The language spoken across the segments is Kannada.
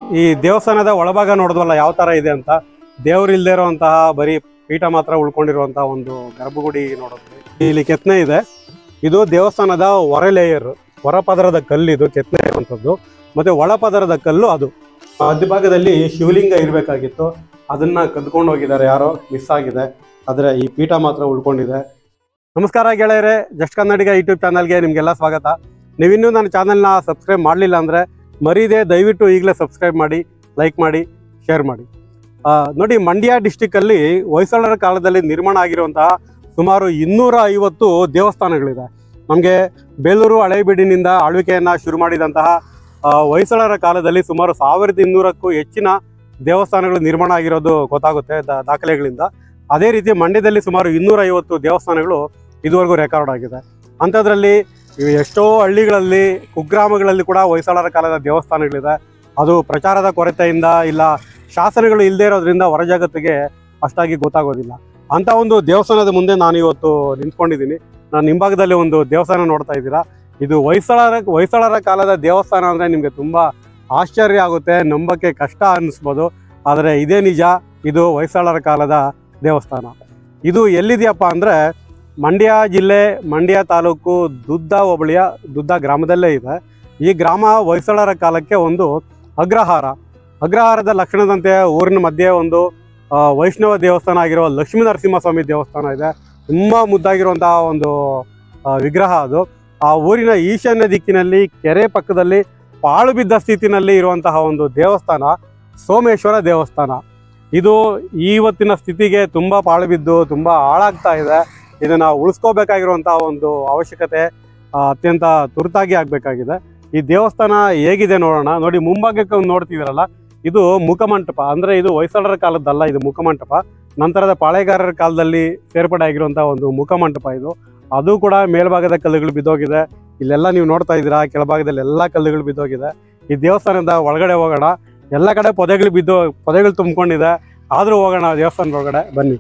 ಈ ದೇವಸ್ಥಾನದ ಒಳಭಾಗ ನೋಡಿದ್ವಲ್ಲ ಯಾವ ತರ ಇದೆ ಅಂತ ದೇವ್ರು ಇಲ್ದೇ ಇರುವಂತಹ ಬರೀ ಪೀಠ ಮಾತ್ರ ಉಳ್ಕೊಂಡಿರುವಂತಹ ಒಂದು ಗರ್ಭಗುಡಿ ನೋಡಿದ್ವಿ ಇಲ್ಲಿ ಕೆತ್ತನೆ ಇದೆ ಇದು ದೇವಸ್ಥಾನದ ಹೊರ ಲೇಯರ್ ಹೊರಪದರದ ಕಲ್ಲು ಇದು ಕೆತ್ತನೆ ಇರುವಂಥದ್ದು ಮತ್ತೆ ಒಳಪದರದ ಕಲ್ಲು ಅದು ಮಧ್ಯಭಾಗದಲ್ಲಿ ಶಿವಲಿಂಗ ಇರಬೇಕಾಗಿತ್ತು ಅದನ್ನ ಕದ್ಕೊಂಡು ಹೋಗಿದ್ದಾರೆ ಯಾರೋ ಮಿಸ್ ಆಗಿದೆ ಆದರೆ ಈ ಪೀಠ ಮಾತ್ರ ಉಳ್ಕೊಂಡಿದೆ ನಮಸ್ಕಾರ ಗೆಳೆಯರೆ ಜಸ್ಟ್ ಕನ್ನಡಿಗ ಯೂಟ್ಯೂಬ್ ಚಾನಲ್ಗೆ ನಿಮಗೆಲ್ಲ ಸ್ವಾಗತ ನೀವಿನ್ನೂ ನನ್ನ ಚಾನಲ್ನ ಸಬ್ಸ್ಕ್ರೈಬ್ ಮಾಡಲಿಲ್ಲ ಅಂದರೆ ಮರೀದೆ ದಯವಿಟ್ಟು ಈಗಲೇ ಸಬ್ಸ್ಕ್ರೈಬ್ ಮಾಡಿ ಲೈಕ್ ಮಾಡಿ ಶೇರ್ ಮಾಡಿ ಆ, ನೋಡಿ ಮಂಡ್ಯ ಡಿಸ್ಟಿಕ್ಕಲ್ಲಿ ಹೊಯ್ಸಳರ ಕಾಲದಲ್ಲಿ ನಿರ್ಮಾಣ ಆಗಿರುವಂತಹ ಸುಮಾರು ಇನ್ನೂರ ಐವತ್ತು ದೇವಸ್ಥಾನಗಳಿದೆ ನಮಗೆ ಬೇಲೂರು ಹಳೇಬೀಡಿನಿಂದ ಆಳ್ವಿಕೆಯನ್ನು ಶುರು ಮಾಡಿದಂತಹ ಆ, ಹೊಯ್ಸಳರ ಕಾಲದಲ್ಲಿ ಸುಮಾರು ಸಾವಿರದ ಇನ್ನೂರಕ್ಕೂ ಹೆಚ್ಚಿನ ದೇವಸ್ಥಾನಗಳು ನಿರ್ಮಾಣ ಆಗಿರೋದು ಗೊತ್ತಾಗುತ್ತೆ ದಾ- ದಾಖಲೆಗಳಿಂದ ಅದೇ ರೀತಿ ಮಂಡ್ಯದಲ್ಲಿ ಸುಮಾರು ಇನ್ನೂರ ಐವತ್ತು ದೇವಸ್ಥಾನಗಳು ಇದುವರೆಗೂ ರೆಕಾರ್ಡ್ ಆಗಿದೆ ಅಂಥದ್ರಲ್ಲಿ ಇವು ಎಷ್ಟೋ ಹಳ್ಳಿಗಳಲ್ಲಿ ಕುಗ್ರಾಮಗಳಲ್ಲಿ ಕೂಡ ಹೊಯ್ಸಳರ ಕಾಲದ ದೇವಸ್ಥಾನಗಳಿದೆ ಅದು ಪ್ರಚಾರದ ಕೊರತೆಯಿಂದ ಇಲ್ಲ ಶಾಸನಗಳು ಇಲ್ಲದೆ ಇರೋದ್ರಿಂದ ಹೊರ ಜಗತ್ತಿಗೆ ಅಷ್ಟಾಗಿ ಗೊತ್ತಾಗೋದಿಲ್ಲ ಅಂತ ಒಂದು ದೇವಸ್ಥಾನದ ಮುಂದೆ ನಾನು ಇವತ್ತು ನಿಂತ್ಕೊಂಡಿದ್ದೀನಿ ನಾನು ಹಿಂಭಾಗದಲ್ಲಿ ಒಂದು ದೇವಸ್ಥಾನ ನೋಡ್ತಾ ಇದ್ದೀರಾ ಇದು ಹೊಯ್ಸಳರ ಹೊಯ್ಸಳರ ಕಾಲದ ದೇವಸ್ಥಾನ ಅಂದರೆ ನಿಮಗೆ ತುಂಬ ಆಶ್ಚರ್ಯ ಆಗುತ್ತೆ ನಂಬಕ್ಕೆ ಕಷ್ಟ ಅನ್ನಿಸ್ಬೋದು ಆದರೆ ಇದೇ ನಿಜ ಇದು ಹೊಯ್ಸಳರ ಕಾಲದ ದೇವಸ್ಥಾನ ಇದು ಎಲ್ಲಿದೆಯಪ್ಪ ಅಂದರೆ ಮಂಡ್ಯ ಜಿಲ್ಲೆ ಮಂಡ್ಯ ತಾಲೂಕು ದುದ್ದ ಹೋಬಳಿಯ ದುದ್ದ ಗ್ರಾಮದಲ್ಲೇ ಇದೆ ಈ ಗ್ರಾಮ ಹೊಯ್ಸಳರ ಕಾಲಕ್ಕೆ ಒಂದು ಅಗ್ರಹಾರ ಅಗ್ರಹಾರದ ಲಕ್ಷಣದಂತೆ ಊರಿನ ಮಧ್ಯೆ ಒಂದು ಆ, ವೈಷ್ಣವ ದೇವಸ್ಥಾನ ಆಗಿರೋ ಲಕ್ಷ್ಮೀ ನರಸಿಂಹಸ್ವಾಮಿ ದೇವಸ್ಥಾನ ಇದೆ ತುಂಬ ಮುದ್ದಾಗಿರುವಂತಹ ಒಂದು ಆ, ವಿಗ್ರಹ ಅದು ಆ ಊರಿನ ಈಶಾನ್ಯ ದಿಕ್ಕಿನಲ್ಲಿ ಕೆರೆ ಪಕ್ಕದಲ್ಲಿ ಪಾಳು ಬಿದ್ದ ಸ್ಥಿತಿನಲ್ಲಿ ಇರುವಂತಹ ಒಂದು ದೇವಸ್ಥಾನ ಸೋಮೇಶ್ವರ ದೇವಸ್ಥಾನ ಇದು ಇವತ್ತಿನ ಸ್ಥಿತಿಗೆ ತುಂಬ ಪಾಳು ಬಿದ್ದು ತುಂಬ ಹಾಳಾಗ್ತಾ ಇದೆ ಇದನ್ನು ಉಳಿಸ್ಕೋಬೇಕಾಗಿರುವಂತಹ ಒಂದು ಅವಶ್ಯಕತೆ ಆ, ಅತ್ಯಂತ ತುರ್ತಾಗಿ ಆಗಬೇಕಾಗಿದೆ ಈ ದೇವಸ್ಥಾನ ಹೇಗಿದೆ ನೋಡೋಣ ನೋಡಿ ಮುಂಭಾಗಕ್ಕೆ ಒಂದು ನೋಡ್ತಿದ್ದೀರಲ್ಲ ಇದು ಮುಖಮಂಟಪ ಅಂದರೆ ಇದು ಹೊಯ್ಸಳರ ಕಾಲದ್ದಲ್ಲ ಇದು ಮುಖಮಂಟಪ ನಂತರದ ಪಾಳೆಗಾರರ ಕಾಲದಲ್ಲಿ ಸೇರ್ಪಡೆ ಆಗಿರುವಂತಹ ಒಂದು ಮುಖಮಂಟಪ ಇದು ಅದು ಕೂಡ ಮೇಲ್ಭಾಗದ ಕಲ್ಲುಗಳು ಬಿದ್ದೋಗಿದೆ ಇಲ್ಲೆಲ್ಲ ನೀವು ನೋಡ್ತಾ ಇದ್ದೀರಾ ಕೆಳಭಾಗದಲ್ಲಿ ಎಲ್ಲ ಕಲ್ಲುಗಳು ಬಿದ್ದೋಗಿದೆ ಈ ದೇವಸ್ಥಾನದ ಒಳಗಡೆ ಹೋಗೋಣ ಎಲ್ಲ ಕಡೆ ಪೊದೆಗಳು ಬಿದ್ದು ಪೊದೆಗಳು ತುಂಬಿಕೊಂಡಿದೆ ಆದರೂ ಹೋಗೋಣ ದೇವಸ್ಥಾನದ ಒಳಗಡೆ ಬನ್ನಿ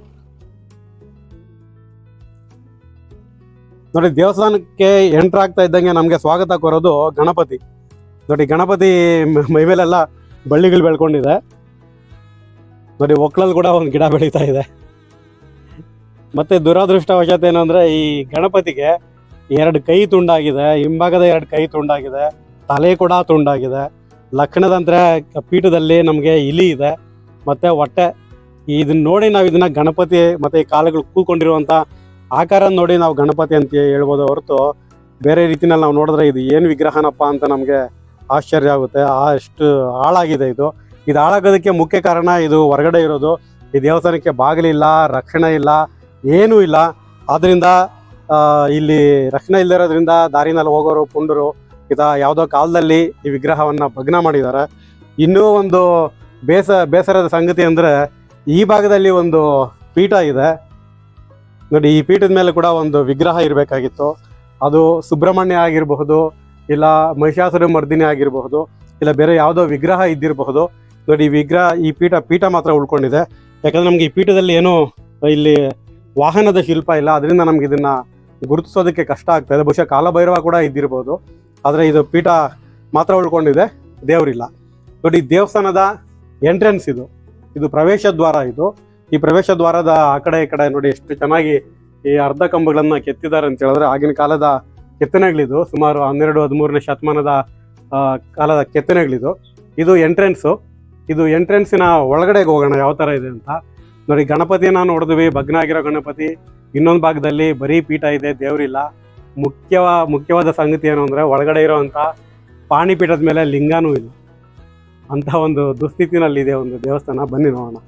ನೋಡಿ ದೇವಸ್ಥಾನಕ್ಕೆ ಎಂಟ್ರ್ ಆಗ್ತಾ ಇದ್ದಂಗೆ ನಮಗೆ ಸ್ವಾಗತ ಕೋರೋದು ಗಣಪತಿ ನೋಡಿ ಗಣಪತಿ ಮ- ಮೈ ಮೇಲೆಲ್ಲ ಬಳ್ಳಿಗಳು ಬೆಳ್ಕೊಂಡಿದೆ ನೋಡಿ ಒಕ್ಳಲ್ಲಿ ಕೂಡ ಒಂದು ಗಿಡ ಬೆಳೀತಾ ಇದೆ ಮತ್ತೆ ದುರದೃಷ್ಟವಶಾತ್ ಏನು ಅಂದರೆ ಈ ಗಣಪತಿಗೆ ಎರಡು ಕೈ ತುಂಡಾಗಿದೆ ಹಿಂಭಾಗದ ಎರಡು ಕೈ ತುಂಡಾಗಿದೆ ತಲೆ ಕೂಡ ತುಂಡಾಗಿದೆ ಲಕ್ಷಣದಂದ್ರೆ ಪೀಠದಲ್ಲಿ ನಮಗೆ ಇಲಿ ಇದೆ ಮತ್ತೆ ಹೊಟ್ಟೆ ಇದನ್ನ ನೋಡಿ ನಾವು ಇದನ್ನ ಗಣಪತಿ ಮತ್ತೆ ಈ ಕಾಲುಗಳು ಕೂಕೊಂಡಿರುವಂಥ ಆಕಾರ ನೋಡಿ ನಾವು ಗಣಪತಿ ಅಂತ ಹೇಳ್ಬೋದು ಹೊರತು ಬೇರೆ ರೀತಿನಲ್ಲಿ ನಾವು ನೋಡಿದ್ರೆ ಇದು ಏನು ವಿಗ್ರಹನಪ್ಪ ಅಂತ ನಮಗೆ ಆಶ್ಚರ್ಯ ಆಗುತ್ತೆ ಆ ಅಷ್ಟು ಹಾಳಾಗಿದೆ ಇದು ಇದು ಹಾಳಾಗೋದಕ್ಕೆ ಮುಖ್ಯ ಕಾರಣ ಇದು ಹೊರಗಡೆ ಇರೋದು ಈ ದೇವಸ್ಥಾನಕ್ಕೆ ಬಾಗಿಲಿಲ್ಲ ರಕ್ಷಣೆ ಇಲ್ಲ ಏನೂ ಇಲ್ಲ ಆದ್ದರಿಂದ ಆ, ಇಲ್ಲಿ ರಕ್ಷಣೆ ಇಲ್ಲದಿರೋದ್ರಿಂದ ದಾರಿನಲ್ಲಿ ಹೋಗೋರು ಪುಂಡರು ಇದ ಯಾವುದೋ ಕಾಲದಲ್ಲಿ ಈ ವಿಗ್ರಹವನ್ನು ಭಗ್ನ ಮಾಡಿದ್ದಾರೆ ಇನ್ನೂ ಒಂದು ಬೇಸ ಬೇಸರದ ಸಂಗತಿ ಅಂದರೆ ಈ ಭಾಗದಲ್ಲಿ ಒಂದು ಪೀಠ ಇದೆ ನೋಡಿ ಈ ಪೀಠದ ಮೇಲೆ ಕೂಡ ಒಂದು ವಿಗ್ರಹ ಇರಬೇಕಾಗಿತ್ತು ಅದು ಸುಬ್ರಹ್ಮಣ್ಯ ಆಗಿರಬಹುದು ಇಲ್ಲ ಮಹಿಷಾಸುರ ಮರ್ದಿನಿ ಆಗಿರಬಹುದು ಇಲ್ಲ ಬೇರೆ ಯಾವುದೋ ವಿಗ್ರಹ ಇದ್ದಿರಬಹುದು ನೋಡಿ ಈ ವಿಗ್ರಹ ಈ ಪೀಠ ಪೀಠ ಮಾತ್ರ ಉಳ್ಕೊಂಡಿದೆ ಯಾಕಂದ್ರೆ ನಮ್ಗೆ ಈ ಪೀಠದಲ್ಲಿ ಏನೂ ಇಲ್ಲಿ ವಾಹನದ ಶಿಲ್ಪ ಇಲ್ಲ ಅದರಿಂದ ನಮ್ಗೆ ಇದನ್ನ ಗುರುತಿಸೋದಕ್ಕೆ ಕಷ್ಟ ಆಗ್ತದೆ ಬಹುಶಃ ಕಾಲಭೈರವ ಕೂಡ ಇದ್ದಿರ್ಬೋದು ಆದರೆ ಇದು ಪೀಠ ಮಾತ್ರ ಉಳ್ಕೊಂಡಿದೆ ದೇವರಿಲ್ಲ ನೋಡಿ ದೇವಸ್ಥಾನದ ಎಂಟ್ರೆನ್ಸ್ ಇದು ಇದು ಪ್ರವೇಶ ದ್ವಾರ ಇದು ಈ ಪ್ರವೇಶ ದ್ವಾರದ ಆ ಕಡೆ ಈ ಕಡೆ ನೋಡಿ ಎಷ್ಟು ಚೆನ್ನಾಗಿ ಈ ಅರ್ಧ ಕಂಬಗಳನ್ನ ಕೆತ್ತಿದ್ದಾರೆ ಅಂತ ಹೇಳಿದ್ರೆ ಆಗಿನ ಕಾಲದ ಕೆತ್ತನೆಗಳಿದು ಸುಮಾರು ಹನ್ನೆರಡು ಹದಿಮೂರನೇ ಶತಮಾನದ ಆ, ಕಾಲದ ಕೆತ್ತನೆಗಳಿದು ಇದು ಎಂಟ್ರೆನ್ಸು ಇದು ಎಂಟ್ರೆನ್ಸಿನ ಒಳಗಡೆಗೆ ಹೋಗೋಣ ಯಾವ ಥರ ಇದೆ ಅಂತ ನೋಡಿ ಗಣಪತಿನ ನೋಡಿದ್ವಿ ಭಗ್ನ ಆಗಿರೋ ಗಣಪತಿ ಇನ್ನೊಂದು ಭಾಗದಲ್ಲಿ ಬರೀ ಪೀಠ ಇದೆ ದೇವರಿಲ್ಲ ಮುಖ್ಯವ ಮುಖ್ಯವಾದ ಸಂಗತಿ ಏನು ಅಂದರೆ ಒಳಗಡೆ ಇರೋವಂಥ ಪಾಣಿಪೀಠದ ಮೇಲೆ ಲಿಂಗನೂ ಇಲ್ಲ ಅಂತ ಒಂದು ದುಸ್ಥಿತಿನಲ್ಲಿದೆ ಒಂದು ದೇವಸ್ಥಾನ ಬನ್ನಿ ನೋಡೋಣ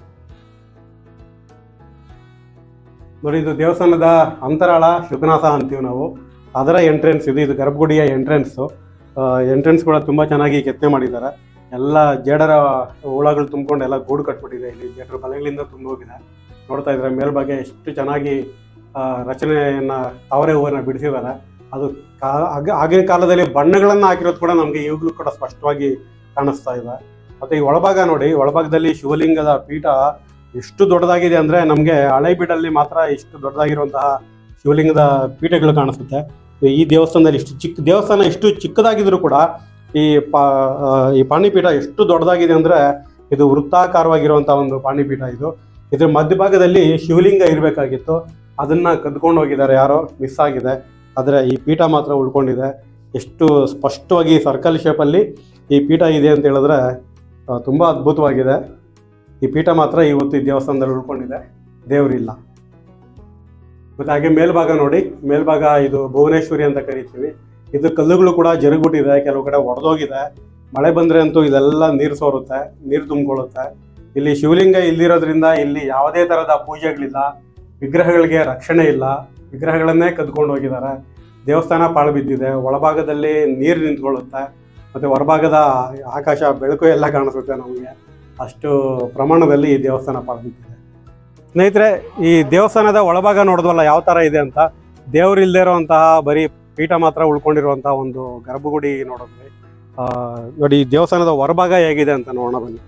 ನೋಡಿ ಇದು ದೇವಸ್ಥಾನದ ಅಂತರಾಳ ಶುಕನಾಥ ಅಂತೀವಿ ನಾವು ಅದರ ಎಂಟ್ರೆನ್ಸ್ ಇದು ಇದು ಗರ್ಭಗುಡಿಯ ಎಂಟ್ರೆನ್ಸು ಎಂಟ್ರೆನ್ಸ್ ಕೂಡ ತುಂಬ ಚೆನ್ನಾಗಿ ಕೆತ್ತನೆ ಮಾಡಿದ್ದಾರೆ ಎಲ್ಲ ಜೇಡರ ಹುಳಗಳು ತುಂಬಿಕೊಂಡು ಎಲ್ಲ ಗೂಡು ಕಟ್ಬಿಟ್ಟಿದೆ ಇಲ್ಲಿ ಜೇಡರ ಬಲೆಗಳಿಂದ ತುಂಬ ಹೋಗಿದೆ ನೋಡ್ತಾ ಇದ್ರೆ ಮೇಲ್ಭಾಗ ಎಷ್ಟು ಚೆನ್ನಾಗಿ ಆ, ರಚನೆಯನ್ನ ತಾವರೆ ಹೂವನ್ನ ಬಿಡಿಸಿದ್ದಾರೆ ಅದು ಕಾ ಆಗ- ಆಗಿನ ಕಾಲದಲ್ಲಿ ಬಣ್ಣಗಳನ್ನು ಹಾಕಿರೋದು ಕೂಡ ನಮಗೆ ಈಗಲೂ ಕೂಡ ಸ್ಪಷ್ಟವಾಗಿ ಕಾಣಿಸ್ತಾ ಇದೆ ಮತ್ತೆ ಈ ಒಳಭಾಗ ನೋಡಿ ಒಳಭಾಗದಲ್ಲಿ ಶಿವಲಿಂಗದ ಪೀಠ ಎಷ್ಟು ದೊಡ್ಡದಾಗಿದೆ ಅಂದ್ರೆ ನಮಗೆ ಹಳೆಬೀಡಲ್ಲಿ ಮಾತ್ರ ಇಷ್ಟು ದೊಡ್ಡದಾಗಿರುವಂತಹ ಶಿವಲಿಂಗದ ಪೀಠಗಳು ಕಾಣಿಸುತ್ತೆ ಈ ದೇವಸ್ಥಾನದಲ್ಲಿ ಇಷ್ಟು ಚಿಕ್ಕ ದೇವಸ್ಥಾನ ಇಷ್ಟು ಚಿಕ್ಕದಾಗಿದ್ರು ಕೂಡ ಈ ಪಾ ಆ, ಈ ಪಾಣಿಪೀಠ ಎಷ್ಟು ದೊಡ್ಡದಾಗಿದೆ ಅಂದ್ರೆ ಇದು ವೃತ್ತಾಕಾರವಾಗಿರುವಂತಹ ಒಂದು ಪಾಣಿಪೀಠ ಇದು ಇದ್ರ ಮಧ್ಯಭಾಗದಲ್ಲಿ ಶಿವಲಿಂಗ ಇರಬೇಕಾಗಿತ್ತು ಅದನ್ನ ಕದ್ಕೊಂಡು ಹೋಗಿದ್ದಾರೆ ಯಾರೋ ಮಿಸ್ ಆಗಿದೆ ಆದರೆ ಈ ಪೀಠ ಮಾತ್ರ ಉಳ್ಕೊಂಡಿದೆ ಎಷ್ಟು ಸ್ಪಷ್ಟವಾಗಿ ಸರ್ಕಲ್ ಶೇಪಲ್ಲಿ ಈ ಪೀಠ ಇದೆ ಅಂತ ಹೇಳಿದ್ರೆ ಆ, ತುಂಬ ಅದ್ಭುತವಾಗಿದೆ ಈ ಪೀಠ ಮಾತ್ರ ಇವತ್ತು ಈ ದೇವಸ್ಥಾನದಲ್ಲಿ ಉಳ್ಕೊಂಡಿದೆ ದೇವರಿಲ್ಲ ಮತ್ತು ಹಾಗೆ ಮೇಲ್ಭಾಗ ನೋಡಿ ಮೇಲ್ಭಾಗ ಇದು ಭುವನೇಶ್ವರಿ ಅಂತ ಕರಿತೀವಿ ಇದು ಕಲ್ಲುಗಳು ಕೂಡ ಜರುಗ್ಬಿಟ್ಟಿದೆ ಕೆಲವು ಕಡೆ ಒಡೆದೋಗಿದೆ ಮಳೆ ಬಂದರೆ ಅಂತೂ ಇದೆಲ್ಲ ನೀರು ಸೋರುತ್ತೆ ನೀರು ತುಂಬಿಕೊಳ್ಳುತ್ತೆ ಇಲ್ಲಿ ಶಿವಲಿಂಗ ಇಲ್ದಿರೋದ್ರಿಂದ ಇಲ್ಲಿ ಯಾವುದೇ ಥರದ ಪೂಜೆಗಳಿಲ್ಲ ವಿಗ್ರಹಗಳಿಗೆ ರಕ್ಷಣೆ ಇಲ್ಲ ವಿಗ್ರಹಗಳನ್ನೇ ಕದ್ಕೊಂಡು ಹೋಗಿದ್ದಾರೆ ದೇವಸ್ಥಾನ ಪಾಳು ಬಿದ್ದಿದೆ ಒಳಭಾಗದಲ್ಲಿ ನೀರು ನಿಂತ್ಕೊಳ್ಳುತ್ತೆ ಮತ್ತು ಹೊರಭಾಗದ ಆಕಾಶ ಬೆಳಕು ಎಲ್ಲ ಕಾಣಿಸುತ್ತೆ ನಮಗೆ ಅಷ್ಟು ಪ್ರಮಾಣದಲ್ಲಿ ಈ ದೇವಸ್ಥಾನ ಪಾಳು ಬಿದ್ದಿದೆ ಸ್ನೇಹಿತರೆ ಈ ದೇವಸ್ಥಾನದ ಒಳಭಾಗ ನೋಡಿದ್ವಲ್ಲ ಯಾವ ಥರ ಇದೆ ಅಂತ ದೇವ್ರು ಇಲ್ಲದೆ ಇರುವಂತಹ ಬರೀ ಪೀಠ ಮಾತ್ರ ಉಳ್ಕೊಂಡಿರುವಂತಹ ಒಂದು ಗರ್ಭಗುಡಿ ನೋಡಿದ್ವಿ ಆ, ನೋಡಿ ಈ ದೇವಸ್ಥಾನದ ಹೊರಭಾಗ ಹೇಗಿದೆ ಅಂತ ನೋಡೋಣ ಬನ್ನಿ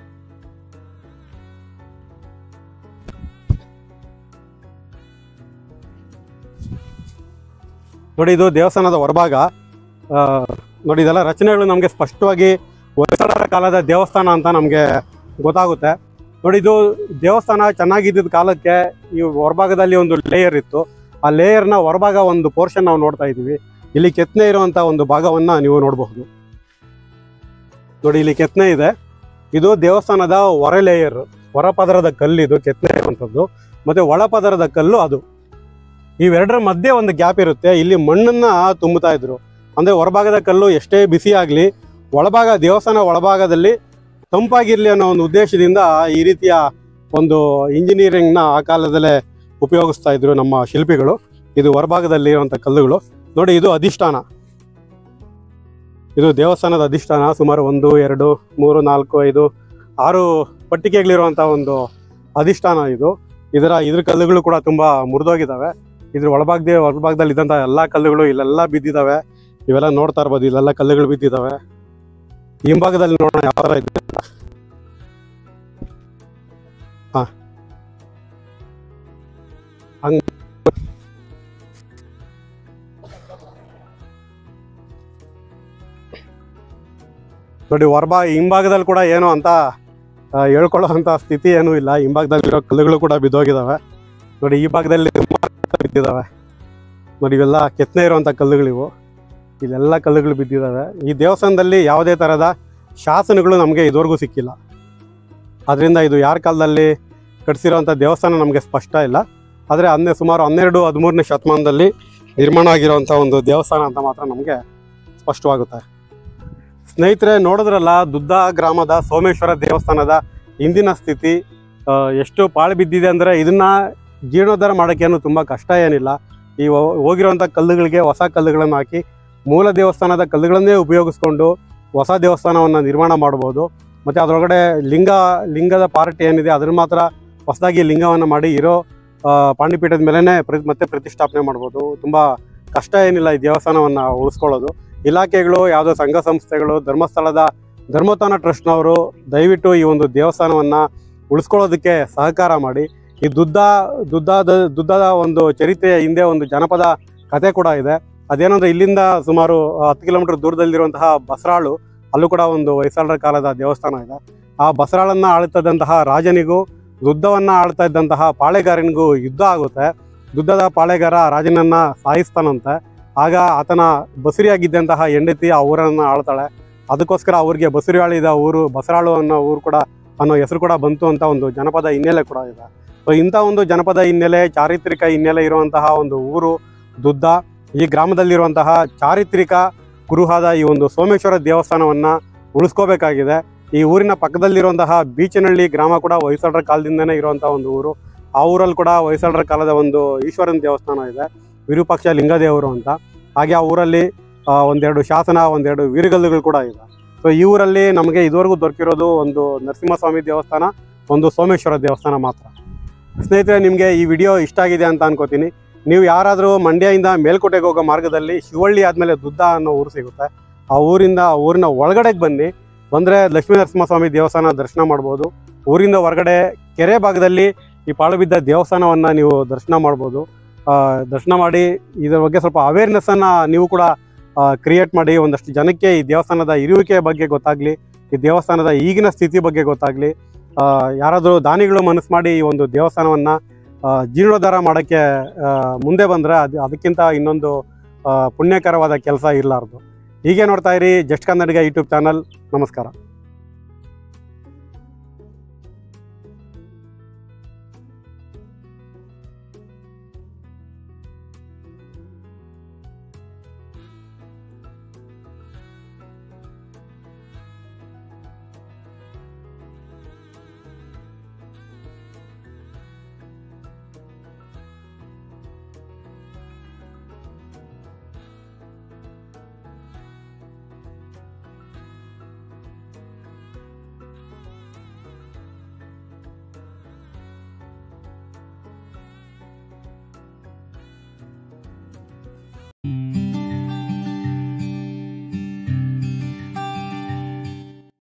ನೋಡಿ ಇದು ದೇವಸ್ಥಾನದ ಹೊರಭಾಗ ಆ, ನೋಡಿ ಇದೆಲ್ಲ ರಚನೆಗಳು ನಮಗೆ ಸ್ಪಷ್ಟವಾಗಿ ಹೊಯ್ಸಳರ ಕಾಲದ ದೇವಸ್ಥಾನ ಅಂತ ನಮಗೆ ಗೊತ್ತಾಗುತ್ತೆ ನೋಡಿ ಇದು ದೇವಸ್ಥಾನ ಚೆನ್ನಾಗಿದ್ದ ಕಾಲಕ್ಕೆ ಈ ಹೊರಭಾಗದಲ್ಲಿ ಒಂದು ಲೇಯರ್ ಇತ್ತು ಆ ಲೇಯರ್ನ ಹೊರಭಾಗ ಒಂದು ಪೋರ್ಷನ್ ನಾವು ನೋಡ್ತಾ ಇದ್ದೀವಿ ಇಲ್ಲಿ ಕೆತ್ತನೆ ಇರುವಂಥ ಒಂದು ಭಾಗವನ್ನ ನೀವು ನೋಡಬಹುದು ನೋಡಿ ಇಲ್ಲಿ ಕೆತ್ತನೆ ಇದೆ ಇದು ದೇವಸ್ಥಾನದ ಹೊರ ಲೇಯರ್ ಹೊರಪದರದ ಕಲ್ಲು ಇದು ಕೆತ್ತನೆ ಇರುವಂಥದ್ದು ಮತ್ತೆ ಒಳಪದರದ ಕಲ್ಲು ಅದು ಇವೆರಡರ ಮಧ್ಯೆ ಒಂದು ಗ್ಯಾಪ್ ಇರುತ್ತೆ ಇಲ್ಲಿ ಮಣ್ಣನ್ನ ತುಂಬುತ್ತಾ ಇದ್ರು ಅಂದ್ರೆ ಹೊರಭಾಗದ ಕಲ್ಲು ಎಷ್ಟೇ ಬಿಸಿ ಆಗಲಿ ಒಳಭಾಗ ದೇವಸ್ಥಾನ ಒಳಭಾಗದಲ್ಲಿ ತಂಪಾಗಿರ್ಲಿ ಅನ್ನೋ ಒಂದು ಉದ್ದೇಶದಿಂದ ಈ ರೀತಿಯ ಒಂದು ಇಂಜಿನಿಯರಿಂಗ್ನ ಆ ಕಾಲದಲ್ಲೇ ಉಪಯೋಗಿಸ್ತಾ ಇದ್ರು ನಮ್ಮ ಶಿಲ್ಪಿಗಳು ಇದು ಹೊರಭಾಗದಲ್ಲಿ ಇರುವಂಥ ಕಲ್ಲುಗಳು ನೋಡಿ ಇದು ಅಧಿಷ್ಠಾನ ಇದು ದೇವಸ್ಥಾನದ ಅಧಿಷ್ಠಾನ ಸುಮಾರು ಒಂದು ಎರಡು ಮೂರು ನಾಲ್ಕು ಐದು ಆರು ಪಟ್ಟಿಗೆಗಳಿರುವಂಥ ಒಂದು ಅಧಿಷ್ಠಾನ ಇದು ಇದರ ಇದ್ರ ಕಲ್ಲುಗಳು ಕೂಡ ತುಂಬ ಮುರಿದೋಗಿದ್ದಾವೆ ಇದ್ರ ಒಳಭಾಗದ ಹೊರಭಾಗದಲ್ಲಿ ಇದ್ದಂಥ ಎಲ್ಲ ಕಲ್ಲುಗಳು ಇಲ್ಲೆಲ್ಲ ಬಿದ್ದಿದ್ದಾವೆ ಇವೆಲ್ಲ ನೋಡ್ತಾ ಇರ್ಬೋದು ಇಲ್ಲೆಲ್ಲ ಕಲ್ಲುಗಳು ಬಿದ್ದಿದ್ದಾವೆ ಹಿಂಭಾಗದಲ್ಲಿ ನೋಡೋಣ ಯಾವ ಥರ ಇದೆ ಅಂತ. ಹಾ ಹಂಗ್ ನೋಡಿ ಹೊರಭಾ ಹಿಂಭಾಗದಲ್ಲಿ ಕೂಡ ಏನು ಅಂತ ಆ, ಹೇಳ್ಕೊಳ್ಳೋಂಥ ಸ್ಥಿತಿ ಏನೂ ಇಲ್ಲ ಹಿಂಭಾಗದಲ್ಲಿರೋ ಕಲ್ಲುಗಳು ಕೂಡ ಬಿದ್ದೋಗಿದ್ದಾವೆ ನೋಡಿ ಈ ಭಾಗದಲ್ಲಿ ಬಿದ್ದಿದ್ದಾವೆ ನೋಡಿ ಇವೆಲ್ಲ ಕೆತ್ತನೆ ಇರುವಂಥ ಕಲ್ಲುಗಳಿವು ಇಲ್ಲೆಲ್ಲ ಕಲ್ಲುಗಳು ಬಿದ್ದಿದ್ದಾವೆ ಈ ದೇವಸ್ಥಾನದಲ್ಲಿ ಯಾವುದೇ ಥರದ ಶಾಸನಗಳು ನಮಗೆ ಇದುವರೆಗೂ ಸಿಕ್ಕಿಲ್ಲ ಅದರಿಂದ ಇದು ಯಾರ ಕಾಲದಲ್ಲಿ ಕಟ್ಟಿಸಿರೋಂಥ ದೇವಸ್ಥಾನ ನಮಗೆ ಸ್ಪಷ್ಟ ಇಲ್ಲ ಆದರೆ ಹನ್ನೆ ಸುಮಾರು ಹನ್ನೆರಡು ಹದಿಮೂರನೇ ಶತಮಾನದಲ್ಲಿ ನಿರ್ಮಾಣ ಆಗಿರೋವಂಥ ಒಂದು ದೇವಸ್ಥಾನ ಅಂತ ಮಾತ್ರ ನಮಗೆ ಸ್ಪಷ್ಟವಾಗುತ್ತೆ ಸ್ನೇಹಿತರೆ ನೋಡಿದ್ರಲ್ಲ ದುದ್ದ ಗ್ರಾಮದ ಸೋಮೇಶ್ವರ ದೇವಸ್ಥಾನದ ಇಂದಿನ ಸ್ಥಿತಿ ಆ, ಎಷ್ಟು ಪಾಳು ಬಿದ್ದಿದೆ ಅಂದರೆ ಇದನ್ನ ಜೀರ್ಣೋದ್ಧಾರ ಮಾಡೋಕ್ಕೇನು ತುಂಬ ಕಷ್ಟ ಏನಿಲ್ಲ ಈ ಹೋ- ಹೋಗಿರುವಂಥ ಕಲ್ಲುಗಳಿಗೆ ಹೊಸ ಕಲ್ಲುಗಳನ್ನು ಹಾಕಿ ಮೂಲ ದೇವಸ್ಥಾನದ ಕಲ್ಲುಗಳನ್ನೇ ಉಪಯೋಗಿಸ್ಕೊಂಡು ಹೊಸ ದೇವಸ್ಥಾನವನ್ನು ನಿರ್ಮಾಣ ಮಾಡ್ಬೋದು ಮತ್ತು ಅದರೊಳಗಡೆ ಲಿಂಗ ಲಿಂಗದ ಪಾರ್ಟ್ ಏನಿದೆ ಅದನ್ನು ಮಾತ್ರ ಹೊಸದಾಗಿ ಲಿಂಗವನ್ನು ಮಾಡಿ ಇರೋ ಆ, ಪಾಂಡಿಪೀಠದ ಮೇಲೇ ಪ್ರ ಮತ್ತೆ ಪ್ರತಿಷ್ಠಾಪನೆ ಮಾಡ್ಬೋದು ತುಂಬ ಕಷ್ಟ ಏನಿಲ್ಲ ಈ ದೇವಸ್ಥಾನವನ್ನು ಉಳಿಸ್ಕೊಳ್ಳೋದು ಇಲಾಖೆಗಳು ಯಾವುದೋ ಸಂಘ ಸಂಸ್ಥೆಗಳು ಧರ್ಮಸ್ಥಳದ ಧರ್ಮೋತ್ಥಾನ ಟ್ರಸ್ಟ್ನವರು ದಯವಿಟ್ಟು ಈ ಒಂದು ದೇವಸ್ಥಾನವನ್ನು ಉಳಿಸ್ಕೊಳ್ಳೋದಕ್ಕೆ ಸಹಕಾರ ಮಾಡಿ ಈ ದುದ್ದ ದುದ್ದದ ದುದ್ದದ ಒಂದು ಚರಿತ್ರೆಯ ಹಿಂದೆ ಒಂದು ಜನಪದ ಕತೆ ಕೂಡ ಇದೆ ಅದೇನಂದ್ರೆ ಇಲ್ಲಿಂದ ಸುಮಾರು ಹತ್ತು ಕಿಲೋಮೀಟರ್ ದೂರದಲ್ಲಿರುವಂತಹ ಬಸರಾಳು ಅಲ್ಲೂ ಕೂಡ ಒಂದು ಹೊಯ್ಸಳರ ಕಾಲದ ದೇವಸ್ಥಾನ ಇದೆ ಆ ಬಸರಾಳನ್ನ ಆಳ್ತದಂತಹ ರಾಜನಿಗೂ ದುದ್ದವನ್ನ ಆಳ್ತಾ ಇದ್ದಂತಹ ಪಾಳೆಗಾರನಿಗೂ ಯುದ್ಧ ಆಗುತ್ತೆ ಯುದ್ಧದ ಪಾಳೆಗಾರ ರಾಜನನ್ನ ಸಾಯಿಸ್ತಾನಂತೆ ಆಗ ಆತನ ಬಸುರಿಯಾಗಿದ್ದಂತಹ ಹೆಂಡತಿ ಆ ಊರನ್ನ ಆಳ್ತಾಳೆ ಅದಕ್ಕೋಸ್ಕರ ಅವ್ರಿಗೆ ಬಸುರಿ ಆಳಿದ ಊರು ಬಸರಾಳು ಅನ್ನೋ ಊರು ಕೂಡ ಅನ್ನೋ ಹೆಸರು ಕೂಡ ಬಂತು ಅಂತ ಒಂದು ಜನಪದ ಹಿನ್ನೆಲೆ ಕೂಡ ಇದೆ ಸೊ ಇಂಥ ಒಂದು ಜನಪದ ಹಿನ್ನೆಲೆ ಚಾರಿತ್ರಿಕ ಹಿನ್ನೆಲೆ ಇರುವಂತಹ ಒಂದು ಊರು ದುದ್ದ ಈ ಗ್ರಾಮದಲ್ಲಿರುವಂತಹ ಚಾರಿತ್ರಿಕ ಕುರುಹಾದ ಈ ಒಂದು ಸೋಮೇಶ್ವರ ದೇವಸ್ಥಾನವನ್ನ ಉಳಿಸ್ಕೋಬೇಕಾಗಿದೆ ಈ ಊರಿನ ಪಕ್ಕದಲ್ಲಿರುವಂತಹ ಬೀಚನಹಳ್ಳಿ ಗ್ರಾಮ ಕೂಡ ಹೊಯ್ಸಳರ ಕಾಲದಿಂದನೇ ಇರುವಂತಹ ಒಂದು ಊರು ಆ ಊರಲ್ಲಿ ಕೂಡ ಹೊಯ್ಸಳರ ಕಾಲದ ಒಂದು ಈಶ್ವರನ ದೇವಸ್ಥಾನ ಇದೆ ವಿರೂಪಾಕ್ಷ ಲಿಂಗದೇವರು ಅಂತ ಹಾಗೆ ಆ ಊರಲ್ಲಿ ಆ, ಒಂದೆರಡು ಶಾಸನ ಒಂದೆರಡು ವೀರಗಲ್ಲುಗಳು ಕೂಡ ಇದೆ ಸೊ ಈ ಊರಲ್ಲಿ ನಮಗೆ ಇದುವರೆಗೂ ದೊರಕಿರೋದು ಒಂದು ನರಸಿಂಹಸ್ವಾಮಿ ದೇವಸ್ಥಾನ ಒಂದು ಸೋಮೇಶ್ವರ ದೇವಸ್ಥಾನ ಮಾತ್ರ ಸ್ನೇಹಿತರೆ ನಿಮಗೆ ಈ ವಿಡಿಯೋ ಇಷ್ಟ ಆಗಿದೆ ಅಂತ ಅನ್ಕೋತೀನಿ ನೀವು ಯಾರಾದರೂ ಮಂಡ್ಯದಿಂದ ಮೇಲ್ಕೋಟೆಗೆ ಹೋಗೋ ಮಾರ್ಗದಲ್ಲಿ ಶಿವಳ್ಳಿ ಆದಮೇಲೆ ದುದ್ದ ಅನ್ನೋ ಊರು ಸಿಗುತ್ತೆ ಆ ಊರಿಂದ ಆ ಊರಿನ ಒಳಗಡೆಗೆ ಬನ್ನಿ ಬಂದರೆ ಲಕ್ಷ್ಮೀ ನರಸಿಂಹಸ್ವಾಮಿ ದೇವಸ್ಥಾನ ದರ್ಶನ ಮಾಡ್ಬೋದು ಊರಿಂದ ಹೊರಗಡೆ ಕೆರೆ ಭಾಗದಲ್ಲಿ ಈ ಪಾಳು ಬಿದ್ದ ದೇವಸ್ಥಾನವನ್ನು ನೀವು ದರ್ಶನ ಮಾಡ್ಬೋದು ಆ, ದರ್ಶನ ಮಾಡಿ ಇದರ ಬಗ್ಗೆ ಸ್ವಲ್ಪ ಅವೇರ್ನೆಸ್ಸನ್ನು ನೀವು ಕೂಡ ಕ್ರಿಯೇಟ್ ಮಾಡಿ ಒಂದಷ್ಟು ಜನಕ್ಕೆ ಈ ದೇವಸ್ಥಾನದ ಇರುವಿಕೆ ಬಗ್ಗೆ ಗೊತ್ತಾಗ್ಲಿ ಈ ದೇವಸ್ಥಾನದ ಈಗಿನ ಸ್ಥಿತಿ ಬಗ್ಗೆ ಗೊತ್ತಾಗ್ಲಿ ಆ, ಯಾರಾದರೂ ದಾನಿಗಳು ಮನಸ್ಸು ಮಾಡಿ ಈ ಒಂದು ದೇವಸ್ಥಾನವನ್ನ ಆ, ಜೀರ್ಣೋದ್ಧಾರ ಮಾಡೋಕ್ಕೆ ಆ, ಮುಂದೆ ಬಂದರೆ ಅದು ಅದಕ್ಕಿಂತ ಇನ್ನೊಂದು ಆ, ಪುಣ್ಯಕರವಾದ ಕೆಲಸ ಇರಲಾರ್ದು ಹೀಗೆ ನೋಡ್ತಾ ಇರಿ ಜಸ್ಟ್ ಕನ್ನಡಿಗ ಯೂಟ್ಯೂಬ್ ಚಾನಲ್ ನಮಸ್ಕಾರ